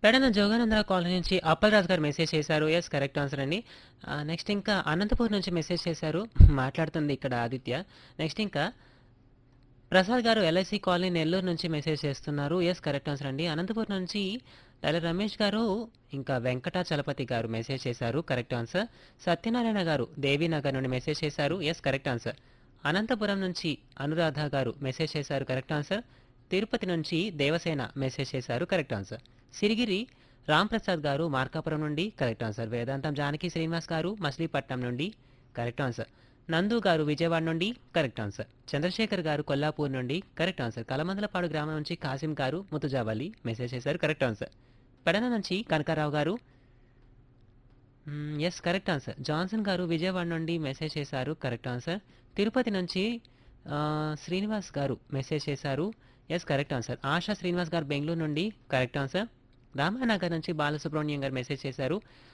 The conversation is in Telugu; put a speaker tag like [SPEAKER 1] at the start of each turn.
[SPEAKER 1] పెడన జోగానందరావు కాలనీ నుంచి అప్పలరాజు గారు మెసేజ్ చేశారు ఎస్ కరెక్ట్ ఆన్సర్ అండి ఆ, నెక్స్ట్ ఇంకా అనంతపూర్ నుంచి మెసేజ్ చేశారు మాట్లాడుతుంది ఇక్కడ ఆదిత్య నెక్స్ట్ ఇంకా ప్రసాద్ గారు ఎల్ఐసి కాలనీ నెల్లూరు నుంచి మెసేజ్ చేస్తున్నారు ఎస్ కరెక్ట్ ఆన్సర్ అండి అనంతపురం నుంచి టైలర్ రమేష్ గారు ఇంకా వెంకటాచలపతి గారు మెసేజ్ చేశారు కరెక్ట్ ఆన్సర్ సత్యనారాయణ గారు దేవీనగర్ నుండి మెసేజ్ చేశారు ఎస్ కరెక్ట్ ఆన్సర్ అనంతపురం నుంచి అనురాధ గారు మెసేజ్ చేశారు కరెక్ట్ ఆన్సర్ తిరుపతి నుంచి దేవసేన మెసేజ్ చేశారు కరెక్ట్ ఆన్సర్ సిరిగిరి రాంప్రసాద్ గారు మార్కాపురం నుండి కరెక్ట్ ఆన్సర్ వేదాంతం జానకి శ్రీనివాస్ గారు మచిలీపట్నం నుండి కరెక్ట్ ఆన్సర్ నందు గారు విజయవాడ నుండి కరెక్ట్ ఆన్సర్ చంద్రశేఖర్ గారు కొల్లాపూర్ నుండి కరెక్ట్ ఆన్సర్ కలమందలపాడు గ్రామం నుంచి కాసిం గారు ముతుజావలి మెసేజ్ చేశారు కరెక్ట్ ఆన్సర్ పెడన నుంచి కనకారావు గారు ఎస్ కరెక్ట్ ఆన్సర్ జాన్సన్ గారు విజయవాడ నుండి మెసేజ్ చేశారు కరెక్ట్ ఆన్సర్ తిరుపతి నుంచి ఆ, శ్రీనివాస్ గారు మెసేజ్ చేశారు yes correct answer Asha Srinivas garu Bengaluru నుండి కరెక్ట్ ఆన్సర్ రామానగర్ నుంచి బాలసుబ్రహ్మణ్యం గారు మెసేజ్ చేశారు